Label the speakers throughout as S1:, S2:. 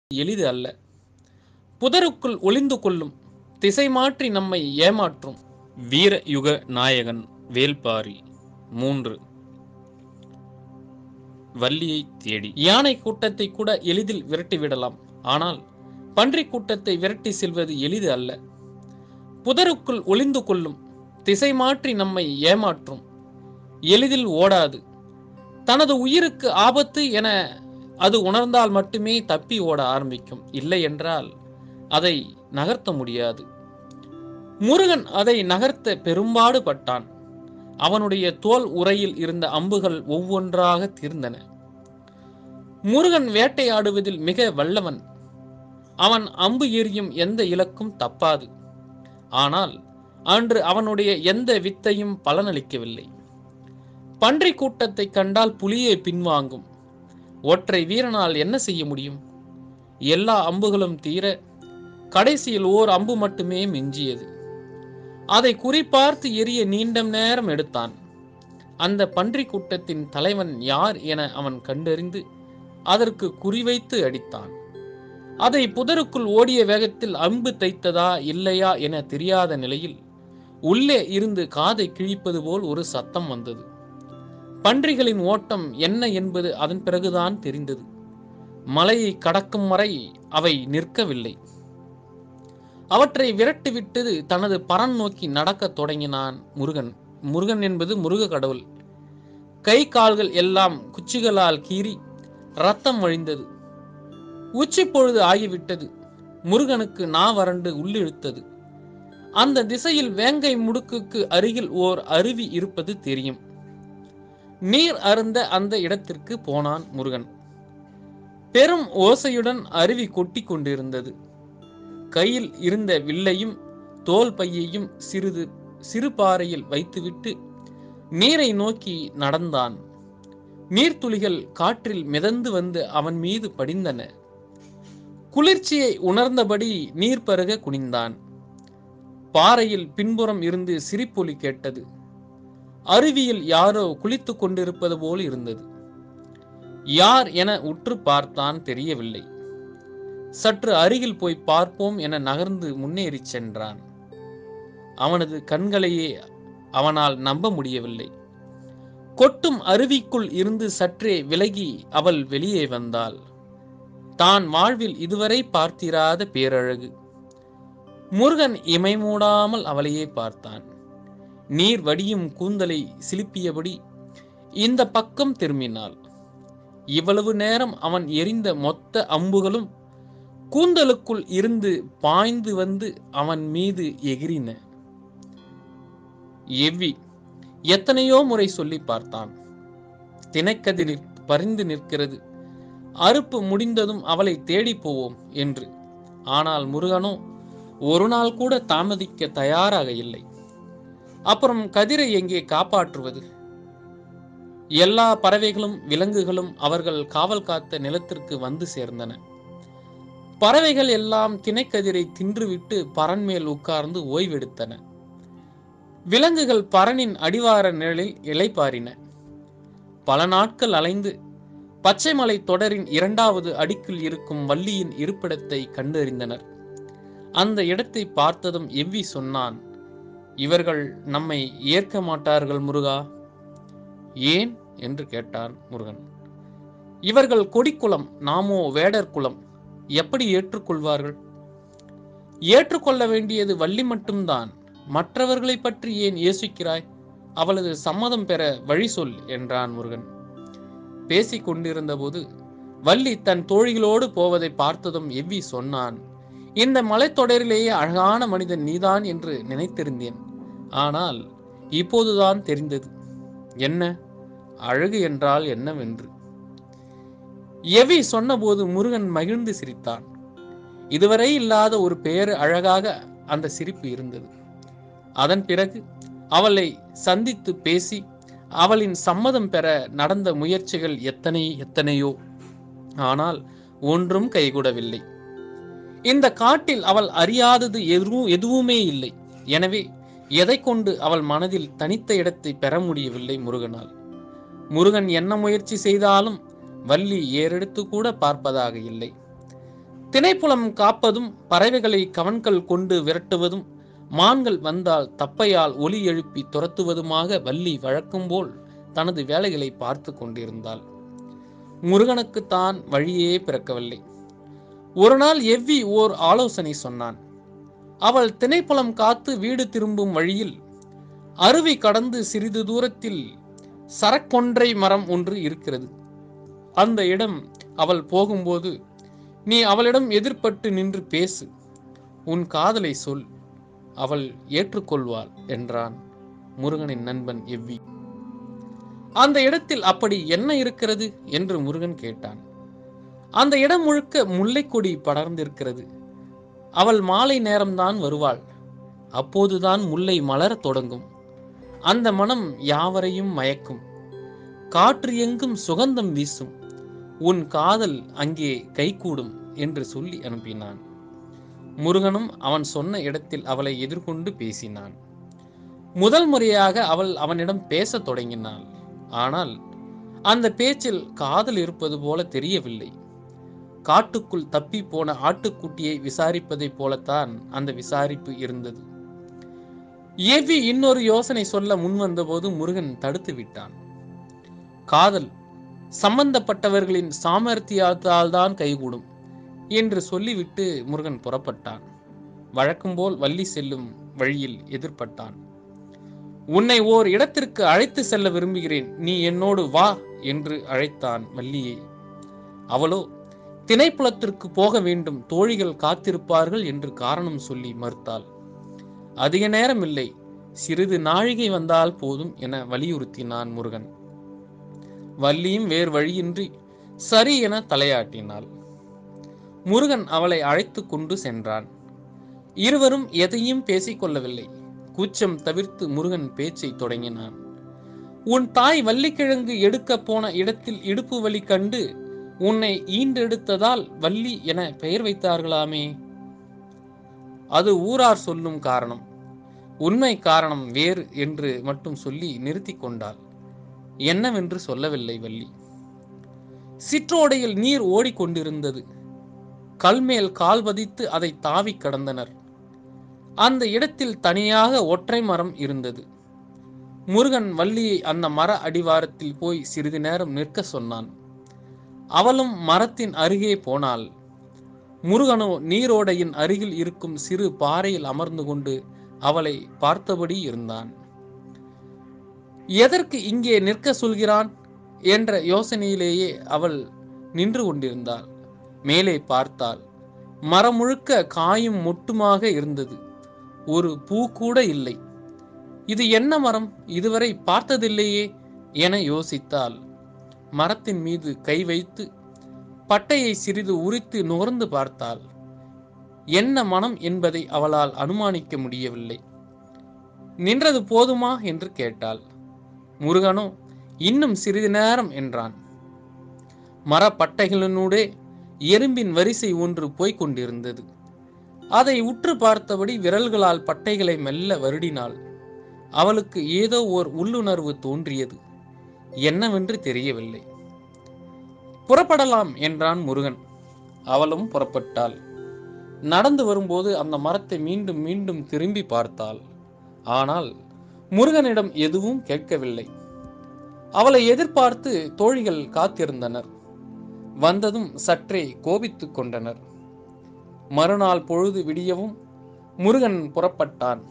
S1: எளிது அல்ல புதருக்குள் ஒளிந்து கொள்ளும் திசை மாற்றி நம்மை ஏமாற்றும் வீர யுக நாயகன் வேல்பாரி மூன்று வள்ளியை தேடி யானை கூட்டத்தை கூட எளிதில் விரட்டிவிடலாம் ஆனால் பன்றி கூட்டத்தை விரட்டி செல்வது எளிது அல்ல புதருக்குள் ஒளிந்து கொள்ளும் திசை மாற்றி நம்மை ஏமாற்றும் எளிதில் ஓடாது தனது உயிருக்கு ஆபத்து என அது உணர்ந்தால் மட்டுமே தப்பி ஓட ஆரம்பிக்கும் இல்லை என்றால் அதை நகர்த்த முடியாது முருகன் அதை நகர்த்த பெரும்பாடு பட்டான் அவனுடைய தோல் உரையில் இருந்த அம்புகள் ஒவ்வொன்றாக தீர்ந்தன முருகன் வேட்டையாடுவதில் மிக வல்லவன் அவன் அம்பு எறியும் எந்த இலக்கும் தப்பாது ஆனால் அன்று அவனுடைய எந்த வித்தையும் பலனளிக்கவில்லை பன்றி கூட்டத்தை கண்டால் புலியை பின்வாங்கும் ஒற்றை வீரனால் என்ன செய்ய முடியும் எல்லா அம்புகளும் தீர கடைசியில் ஓர் அம்பு மட்டுமே மிஞ்சியது அதை குறிப்பார்த்து எரிய நீண்ட நேரம் எடுத்தான் அந்த பன்றி கூட்டத்தின் தலைவன் யார் என அவன் கண்டறிந்து அதற்கு குறிவைத்து அடித்தான் அதை புதருக்குள் ஓடிய வேகத்தில் அம்பு தைத்ததா இல்லையா என தெரியாத நிலையில் உள்ளே இருந்து காதை கிழிப்பது போல் ஒரு சத்தம் வந்தது பன்றிகளின் ஓட்டம் என்ன என்பது அதன் பிறகுதான் தெரிந்தது மலையை கடக்கும் வரை அவை நிற்கவில்லை அவற்றை விரட்டிவிட்டது தனது பரன் நோக்கி நடக்கத் தொடங்கினான் முருகன் முருகன் என்பது முருக கடவுள் கை கால்கள் எல்லாம் குச்சிகளால் கீறி ரத்தம் வழிந்தது உச்சி பொழுது ஆகிவிட்டது முருகனுக்கு நா வறண்டு உள்ளிழுத்தது அந்த திசையில் வேங்கை முடுக்குக்கு அருகில் ஓர் அருவி இருப்பது தெரியும் நீர் அருந்த அந்த இடத்திற்கு போனான் முருகன் பெரும் ஓசையுடன் அருவி கொட்டி கொண்டிருந்தது கையில் இருந்த வில்லையும் தோல் பையையும் சிறிது சிறு பாறையில் வைத்துவிட்டு நீரை நோக்கி நடந்தான் நீர்த்துளிகள் காற்றில் மிதந்து வந்து அவன் மீது படிந்தன குளிர்ச்சியை உணர்ந்தபடி நீர் பருக குனிந்தான் பாறையில் பின்புறம் இருந்து சிரிப்பொலி கேட்டது அருவியில் யாரோ குளித்துக் கொண்டிருப்பது போல் இருந்தது யார் என உற்று பார்த்தான் தெரியவில்லை சற்று அருகில் போய் பார்ப்போம் என நகர்ந்து முன்னேறிச் சென்றான் அவனது கண்களையே அவனால் நம்ப முடியவில்லை கொட்டும் அருவிக்குள் இருந்து சற்றே விலகி அவள் வெளியே வந்தாள் தான் வாழ்வில் இதுவரை பார்த்திராத பேரழகு முருகன் இமை மூடாமல் அவளையே பார்த்தான் நீர் வடியும் கூந்தலை சிலிப்பியபடி இந்த பக்கம் திரும்பினாள் இவ்வளவு நேரம் அவன் எரிந்த மொத்த அம்புகளும் கூந்தலுக்குள் இருந்து பாய்ந்து வந்து அவன் மீது எகிரின எவ்வி எத்தனையோ முறை சொல்லி பார்த்தான் திணைக்கதிரில் பறிந்து நிற்கிறது அறுப்பு முடிந்ததும் அவளை தேடி போவோம் என்று ஆனால் முருகனோ ஒரு நாள் கூட தாமதிக்க தயாராக இல்லை அப்புறம் கதிரை எங்கே காப்பாற்றுவது எல்லா பறவைகளும் விலங்குகளும் அவர்கள் காவல் காத்த நிலத்திற்கு வந்து சேர்ந்தன பறவைகள் எல்லாம் திணைக்கதிரை தின்றுவிட்டு பரன் மேல் உட்கார்ந்து ஓய்வெடுத்தன விலங்குகள் பரனின் அடிவார நிழலில் இலைப்பாரின பல நாட்கள் அலைந்து பச்சைமலை தொடரின் இரண்டாவது அடுக்கில் இருக்கும் வள்ளியின் இருப்பிடத்தை கண்டறிந்தனர் அந்த இடத்தை பார்த்ததும் எவ்வி சொன்னான் இவர்கள் நம்மை ஏற்க மாட்டார்கள் முருகா ஏன் என்று கேட்டான் முருகன் இவர்கள் கொடிக்குளம் நாமோ வேடர் குலம் எப்படி ஏற்றுக்கொள்வார்கள் ஏற்றுக்கொள்ள வேண்டியது வள்ளி மட்டும்தான் மற்றவர்களை பற்றி ஏன் யோசிக்கிறாய் அவளது சம்மதம் பெற வழி சொல் என்றான் முருகன் பேசிக் கொண்டிருந்தபோது வள்ளி தன் தோழிகளோடு போவதை பார்த்ததும் எவ்வி சொன்னான் இந்த மலைத்தொடரிலேயே அழகான மனிதன் நீதான் என்று நினைத்திருந்தேன் ஆனால் இப்போதுதான் தெரிந்தது என்ன அழகு என்றால் என்னவென்று எவி சொன்னபோது முருகன் மகிழ்ந்து சிரித்தான் இதுவரை இல்லாத ஒரு பெயர் அழகாக அந்த சிரிப்பு இருந்தது அதன் பிறகு அவளை சந்தித்து பேசி அவளின் சம்மதம் பெற நடந்த முயற்சிகள் எத்தனை எத்தனையோ ஆனால் ஒன்றும் கைகூடவில்லை இந்த காட்டில் அவள் அறியாதது எதுவும் எதுவுமே இல்லை எனவே எதை கொண்டு அவள் மனதில் தனித்த இடத்தை பெற முடியவில்லை முருகனால் முருகன் என்ன முயற்சி செய்தாலும் வள்ளி ஏறெடுத்து கூட பார்ப்பதாக இல்லை திணைப்புலம் காப்பதும் பறவைகளை கவன்கள் கொண்டு விரட்டுவதும் மான்கள் வந்தால் தப்பையால் ஒலி எழுப்பி துரத்துவதுமாக வள்ளி வழக்கம்போல் தனது வேலைகளை பார்த்து கொண்டிருந்தாள் முருகனுக்கு தான் வழியே பிறக்கவில்லை ஒரு நாள் எவ்வி ஓர் ஆலோசனை சொன்னான் அவள் திணைப்புலம் காத்து வீடு திரும்பும் வழியில் அருவி கடந்து சிறிது தூரத்தில் சரக்கொன்றை மரம் ஒன்று இருக்கிறது அந்த இடம் அவள் போகும்போது நீ அவளிடம் எதிர்ப்பட்டு நின்று பேசு உன் காதலை சொல் அவள் ஏற்றுக்கொள்வாள் என்றான் முருகனின் நண்பன் எவ்வி அந்த இடத்தில் அப்படி என்ன இருக்கிறது என்று முருகன் கேட்டான் அந்த இடம் முழுக்க முல்லைக்கொடி படர்ந்திருக்கிறது அவள் மாலை நேரம்தான் வருவாள் அப்போதுதான் முல்லை மலரத் தொடங்கும் அந்த மனம் யாவரையும் மயக்கும் காற்று எங்கும் சுகந்தம் வீசும் உன் காதல் அங்கே கைகூடும் என்று சொல்லி அனுப்பினான் முருகனும் அவன் சொன்ன இடத்தில் அவளை எதிர்கொண்டு பேசினான் முதல் முறையாக அவள் அவனிடம் பேசத் தொடங்கினாள் ஆனால் அந்த பேச்சில் காதல் இருப்பது போல தெரியவில்லை காட்டுக்குள் தப்பி போன ஆட்டுக்குட்டியை விசாரிப்பதைப் போலத்தான் அந்த விசாரிப்பு இருந்தது ஏவி இன்னொரு யோசனை சொல்ல முன்வந்தபோது முருகன் தடுத்து விட்டான் காதல் சம்பந்தப்பட்டவர்களின் சாமர்த்தியத்தால் தான் கைகூடும் என்று சொல்லிவிட்டு முருகன் புறப்பட்டான் வழக்கம்போல் வள்ளி செல்லும் வழியில் எதிர்பட்டான் உன்னை ஓர் இடத்திற்கு அழைத்து செல்ல விரும்புகிறேன் நீ என்னோடு வா என்று அழைத்தான் வள்ளியை அவளோ திணைப்புலத்திற்கு போக வேண்டும் தோழிகள் காத்திருப்பார்கள் என்று காரணம் சொல்லி மறுத்தாள் அதிக நேரம் இல்லை சிறிது நாழிகை வந்தால் போதும் என வலியுறுத்தினான் முருகன் வள்ளியும் வேறு வழியின்றி சரி என தலையாட்டினாள் முருகன் அவளை அழைத்து கொண்டு சென்றான் இருவரும் எதையும் பேசிக்கொள்ளவில்லை கூச்சம் தவிர்த்து முருகன் பேச்சை தொடங்கினான் உன் தாய் வள்ளிக்கிழங்கு எடுக்க போன இடத்தில் இடுப்பு வலி கண்டு உன்னை ஈண்டெடுத்ததால் வள்ளி என பெயர் வைத்தார்களாமே அது ஊரார் சொல்லும் காரணம் உண்மை காரணம் வேறு என்று மட்டும் சொல்லி நிறுத்தி கொண்டாள் என்னவென்று சொல்லவில்லை வள்ளி சிற்றோடையில் நீர் ஓடிக்கொண்டிருந்தது கல்மேல் கால் பதித்து அதை தாவி கடந்தனர் அந்த இடத்தில் தனியாக ஒற்றை மரம் இருந்தது முருகன் வள்ளியை அந்த மர அடிவாரத்தில் போய் சிறிது நேரம் நிற்க சொன்னான் அவளும் மரத்தின் அருகே போனாள் முருகனோ நீரோடையின் அருகில் இருக்கும் சிறு பாறையில் அமர்ந்து கொண்டு அவளை பார்த்தபடி இருந்தான் எதற்கு இங்கே நிற்க சொல்கிறான் என்ற யோசனையிலேயே அவள் நின்று கொண்டிருந்தாள் மேலே பார்த்தாள் மரம் முழுக்க காயும் மொட்டுமாக இருந்தது ஒரு பூ கூட இல்லை இது என்ன மரம் இதுவரை பார்த்ததில்லையே என யோசித்தாள் மரத்தின் மீது கை வைத்து பட்டையை சிறிது உரித்து நுகர்ந்து பார்த்தாள் என்ன மனம் என்பதை அவளால் அனுமானிக்க முடியவில்லை நின்றது போதுமா என்று கேட்டாள் முருகனோ இன்னும் சிறிது நேரம் என்றான் மரப்பட்டைகளினூடே எறும்பின் வரிசை ஒன்று போய்க் கொண்டிருந்தது அதை உற்று பார்த்தபடி விரல்களால் பட்டைகளை மெல்ல வருடினாள் அவளுக்கு ஏதோ ஓர் உள்ளுணர்வு தோன்றியது என்னவென்று தெரியவில்லை புறப்படலாம் என்றான் முருகன் அவளும் புறப்பட்டாள் நடந்து வரும்போது அந்த மரத்தை மீண்டும் மீண்டும் திரும்பி பார்த்தாள் ஆனால் முருகனிடம் எதுவும் கேட்கவில்லை அவளை எதிர்பார்த்து தோழிகள் காத்திருந்தனர் வந்ததும் சற்றே கோபித்துக் கொண்டனர் மறுநாள் பொழுது விடியவும் முருகன் புறப்பட்டான்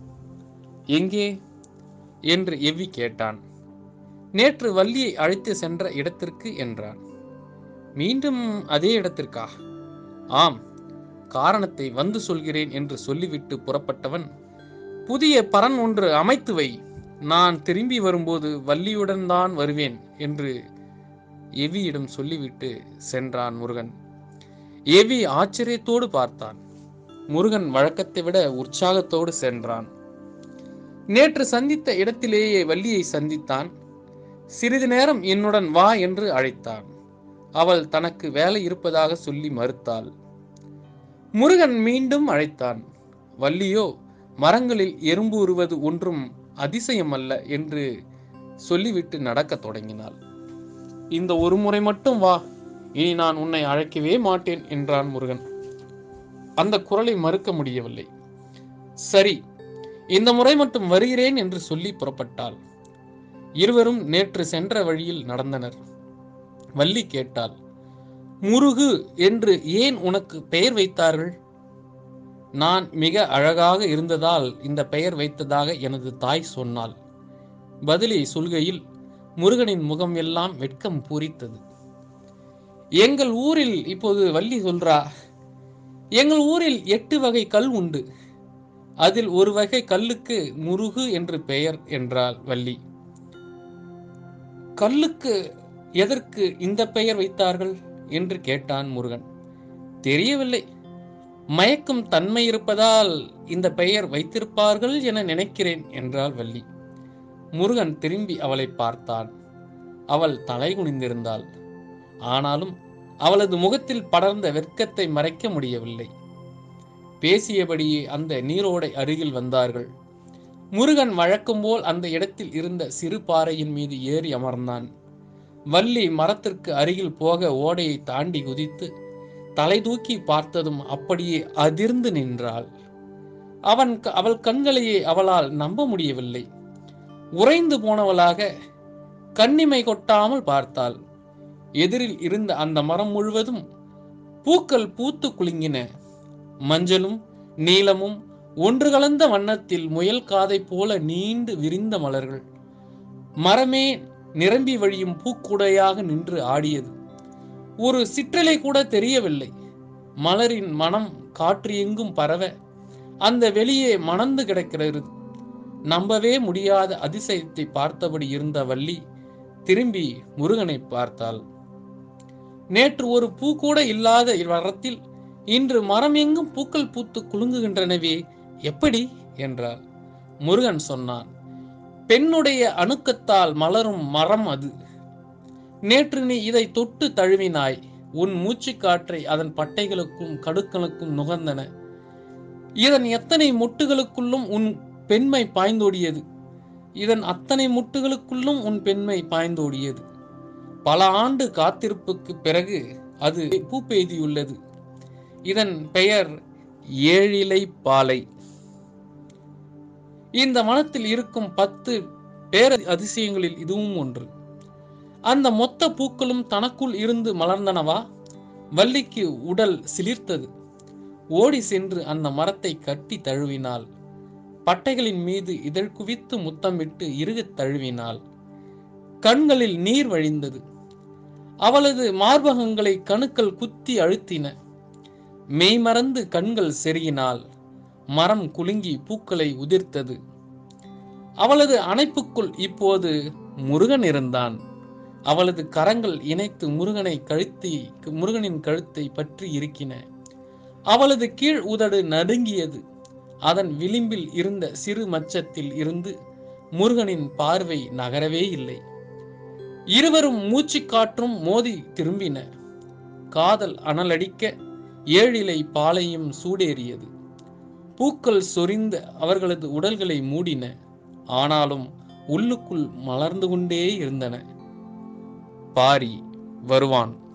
S1: எங்கே என்று எவ்வி கேட்டான் நேற்று வள்ளியை அழைத்து சென்ற இடத்திற்கு என்றான் மீண்டும் அதே இடத்திற்கா ஆம் காரணத்தை வந்து சொல்கிறேன் என்று சொல்லிவிட்டு புறப்பட்டவன் புதிய பரன் ஒன்று அமைத்து வை நான் திரும்பி வரும்போது வள்ளியுடன் தான் வருவேன் என்று எவியிடம் சொல்லிவிட்டு சென்றான் முருகன் எவி ஆச்சரியத்தோடு பார்த்தான் முருகன் வழக்கத்தை விட உற்சாகத்தோடு சென்றான் நேற்று சந்தித்த இடத்திலேயே வள்ளியை சந்தித்தான் சிறிது நேரம் என்னுடன் வா என்று அழைத்தான் அவள் தனக்கு வேலை இருப்பதாக சொல்லி மறுத்தாள் முருகன் மீண்டும் அழைத்தான் வள்ளியோ மரங்களில் எறும்பு உருவது ஒன்றும் அதிசயம் அல்ல என்று சொல்லிவிட்டு நடக்கத் தொடங்கினாள் இந்த ஒரு முறை மட்டும் வா இனி நான் உன்னை அழைக்கவே மாட்டேன் என்றான் முருகன் அந்த குரலை மறுக்க முடியவில்லை சரி இந்த முறை மட்டும் வருகிறேன் என்று சொல்லி புறப்பட்டாள் இருவரும் நேற்று சென்ற வழியில் நடந்தனர் வள்ளி கேட்டாள் முருகு என்று ஏன் உனக்கு பெயர் வைத்தார்கள் நான் மிக அழகாக இருந்ததால் இந்த பெயர் வைத்ததாக எனது தாய் சொன்னாள் பதிலை சொல்கையில் முருகனின் முகம் எல்லாம் வெட்கம் பூரித்தது எங்கள் ஊரில் இப்போது வள்ளி சொல்றா எங்கள் ஊரில் எட்டு வகை கல் உண்டு அதில் ஒரு வகை கல்லுக்கு முருகு என்று பெயர் என்றாள் வள்ளி கல்லுக்கு எதற்கு இந்த பெயர் வைத்தார்கள் என்று கேட்டான் முருகன் தெரியவில்லை மயக்கும் தன்மை இருப்பதால் இந்த பெயர் வைத்திருப்பார்கள் என நினைக்கிறேன் என்றாள் வள்ளி முருகன் திரும்பி அவளை பார்த்தான் அவள் தலை குனிந்திருந்தாள் ஆனாலும் அவளது முகத்தில் படர்ந்த வெட்கத்தை மறைக்க முடியவில்லை பேசியபடியே அந்த நீரோடை அருகில் வந்தார்கள் முருகன் வழக்கம்போல் அந்த இடத்தில் இருந்த சிறு பாறையின் மீது ஏறி அமர்ந்தான் வள்ளி மரத்திற்கு அருகில் போக ஓடையை தாண்டி குதித்து தலை தூக்கி பார்த்ததும் அப்படியே அதிர்ந்து நின்றாள் அவன் அவள் கண்களையே அவளால் நம்ப முடியவில்லை உறைந்து போனவளாக கண்ணிமை கொட்டாமல் பார்த்தாள் எதிரில் இருந்த அந்த மரம் முழுவதும் பூக்கள் பூத்து குலுங்கின மஞ்சளும் நீலமும் ஒன்று கலந்த வண்ணத்தில் முயல் காதை போல நீண்டு விரிந்த மலர்கள் மரமே நிரம்பி வழியும் பூக்குடையாக நின்று ஆடியது ஒரு சிற்றலை கூட தெரியவில்லை மலரின் மனம் காற்று எங்கும் பரவ அந்த வெளியே மணந்து கிடக்கிறது நம்பவே முடியாத அதிசயத்தை பார்த்தபடி இருந்த வள்ளி திரும்பி முருகனை பார்த்தாள் நேற்று ஒரு பூ கூட இல்லாத இவ்வரத்தில் இன்று மரம் எங்கும் பூக்கள் பூத்து குலுங்குகின்றனவே எப்படி என்றார் முருகன் சொன்னான் பெண்ணுடைய அணுக்கத்தால் மலரும் மரம் அது நேற்று நீ இதை தொட்டு தழுவினாய் உன் மூச்சு காற்றை அதன் பட்டைகளுக்கும் கடுக்களுக்கும் நுகர்ந்தன இதன் எத்தனை முட்டுகளுக்குள்ளும் உன் பெண்மை பாய்ந்தோடியது இதன் அத்தனை முட்டுகளுக்குள்ளும் உன் பெண்மை பாய்ந்தோடியது பல ஆண்டு காத்திருப்புக்கு பிறகு அது பூ பெய்தியுள்ளது இதன் பெயர் ஏழிலை பாலை இந்த மனத்தில் இருக்கும் பத்து பேர அதிசயங்களில் இதுவும் ஒன்று அந்த மொத்த பூக்களும் தனக்குள் இருந்து மலர்ந்தனவா வள்ளிக்கு உடல் சிலிர்த்தது ஓடி சென்று அந்த மரத்தை கட்டி தழுவினாள் பட்டைகளின் மீது இதழ் குவித்து முத்தமிட்டு இறுகத் தழுவினாள் கண்களில் நீர் வழிந்தது அவளது மார்பகங்களை கணுக்கள் குத்தி அழுத்தின மெய்மறந்து கண்கள் செருகினாள் மரம் குலுங்கி பூக்களை உதிர்த்தது அவளது அணைப்புக்குள் இப்போது முருகன் இருந்தான் அவளது கரங்கள் இணைத்து முருகனை கழுத்தி முருகனின் கழுத்தை பற்றி இருக்கின அவளது கீழ் உதடு நடுங்கியது அதன் விளிம்பில் இருந்த சிறு மச்சத்தில் இருந்து முருகனின் பார்வை நகரவே இல்லை இருவரும் மூச்சு காற்றும் மோதி திரும்பின காதல் அனலடிக்க ஏழிலை பாலையும் சூடேறியது பூக்கள் சொரிந்த அவர்களது உடல்களை மூடின ஆனாலும் உள்ளுக்குள் மலர்ந்து கொண்டே இருந்தன பாரி வருவான்